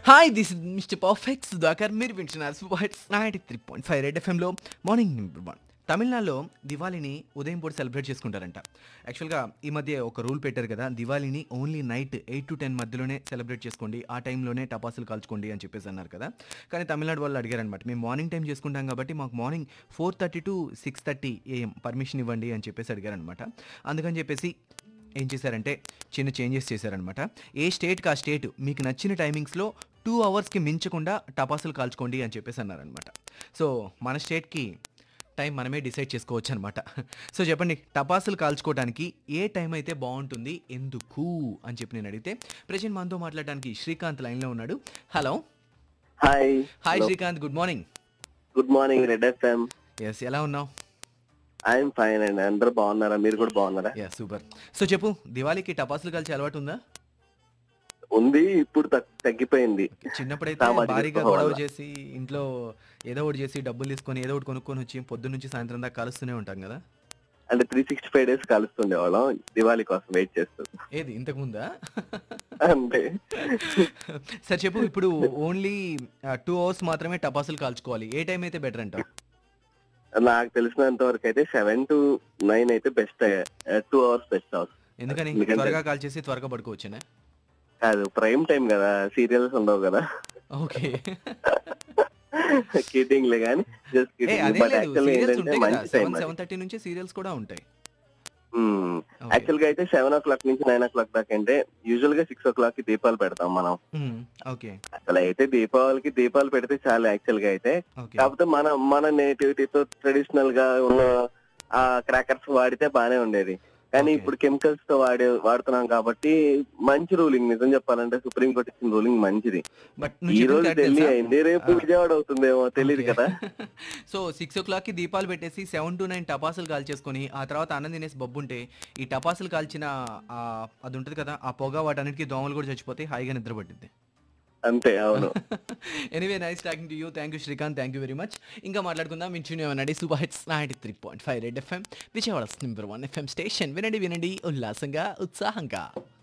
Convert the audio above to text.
Hi this is mister perfect Sudhakar మీరు వింటున్నారు super hits ninety three point five Red ఎఫ్ఎంలో morning number one తమిళనాడులో దివాళీని ఉదయం పూట సెలబ్రేట్ చేసుకుంటారంట యాక్చువల్గా ఈ మధ్య ఒక రూల్ పెట్టారు కదా దివాళీని only night eight to ten మధ్యలోనే సెలబ్రేట్ చేసుకోండి ఆ టైంలోనే టపాసులు కాల్చుకోండి అని చెప్పేసి అన్నారు కదా కానీ తమిళనాడు వాళ్ళు అడిగారనమాట మేము మార్నింగ్ టైం చేసుకుంటాం కాబట్టి మాకు morning four thirty to six thirty AM permission ఇవ్వండి అని చెప్పేసి అడిగారనమాట అందుకని చెప్పేసి ఏం చేశారంటే చిన్న చేంజెస్ చేశారనమాట ఏ స్టేట్కి ఆ స్టేట్ మీకు నచ్చిన టైమింగ్స్లో టూ అవర్స్కి మించకుండా టపాసులు కాల్చుకోండి అని చెప్పేసి అన్నారనమాట సో మన స్టేట్కి టైం మనమే డిసైడ్ చేసుకోవచ్చు అనమాట సో చెప్పండి టపాసులు కాల్చుకోవడానికి ఏ టైం అయితే బాగుంటుంది ఎందుకు అని చెప్పి నేను అడిగితే ప్రజెంట్ మనతో మాట్లాడడానికి శ్రీకాంత్ లైన్లో ఉన్నాడు hello hi hi Srikanth good morning good morning Red FM ఎస్ ఎలా ఉన్నావు ఐఎమ్ ఫైన్ అండి అందరూ బాగున్నారా మీరు కూడా బాగున్నారా యా సూపర్ సో చెప్పు దివాళీకి టపాసులు కాల్చే అలవాటు ఉందా ఉంది ఇప్పుడు తగ్- తగ్గిపోయింది ఓకే. చిన్నప్పుడైతే సామాజిక భారీగా స్పృహ గొడవ వల్ల. చేసి ఇంట్లో ఏదో ఒకటి చేసి డబ్బులు తీసుకొని ఏదో ఒకటి కొనుక్కొని వచ్చి పొద్దు నుంచి సాయంత్రం దాకా కలుస్తూనే ఉంటాం కదా అంటే త్రీ సిక్స్టీ ఫైవ్ డేస్ కలుస్తుండే వాళ్ళం దివాళీ కోసం వెయిట్ చేస్తూ ఏది ఇంతకు ముందా అంటే సరే చెప్పు ఇప్పుడు ఓన్లీ టూ అవర్స్ మాత్రమే టపాసులు కాల్చుకోవాలి ఏ టైం అయితే బెటర్ అంటావు నాకు తెలిసినంత వరకు అయితే సెవెన్ టు నైన్ అయితే best two hours best hours ఎందుకని ఎందుకంటే- త్వరగా కాల్చేసి త్వరగా పడుకోవచ్చునే కాదు ప్రైమ్ టైం కదా సీరియల్స్ ఉండవు కదా ఓకే కిడ్డింగ్ లే కానీ జస్ట్ ఏ కిడ్డింగ్ అదే బట్ లేదు యాక్చువల్లీ సీరియల్స్ ఏంటంటే ఉంటాయి కదా మంచి టైం సెవెన్ సెవెన్ థర్టీ నుంచి సీరియల్స్ కూడా ఉంటాయి Okay. యాక్చువల్ గా అయితే సెవెన్ ఓ క్లాక్ నుంచి నైన్ ఓ క్లాక్ దాకా అంటే యూజువల్ గా సిక్స్ ఓ క్లాక్ కి దీపాలు పెడతాం మనం మ్మ్. ఓకే అసలు అయితే దీపావళికి దీపాలు పెడితే చాలు యాక్చువల్ గా అయితే ఓకే కాకపోతే మన మన నేటివిటీతో ట్రెడిషనల్ గా ఉన్న ఆ క్రాకర్స్ వాడితే బానే ఉండేది కానీ Okay. ఇప్పుడు కెమికల్స్ తో వాడే వాడుతున్నాం కాబట్టి మంచి రూలింగ్ నిజం చెప్పాలంటే సుప్రీం కోర్ట్ ఇచ్చిన రూలింగ్ మంచిది బట్ ఈ రోజు ఢిల్లీ అయింది రేపు ఆ. విజయవాడ అవుతుందేమో తెలియదు ఓకే. కదా సో సిక్స్ ఓ క్లాక్కి దీపాలు పెట్టేసి సెవెన్ టు నైన్ టపాసులు కాల్చేసుకొని ఆ తర్వాత అన్నం తినేసి బొబ్బు ఉంటే ఈ టపాసులు కాల్చిన ఆ, అది ఉంటుంది కదా ఆ పొగ వాటన్నిటికీ దోమలు కూడా చచ్చిపోతాయి హాయిగా నిద్ర పట్టింది అంతే అవును anyway nice talking to you thank you Srikanth thank you very much ఇంకా మాట్లాడుకుందాం మించునేమన్నాడు super hits ninety three point five Red FM Vijayawada number one FM station వినండి వినండి ఉల్లాసంగా ఉత్సాహంగా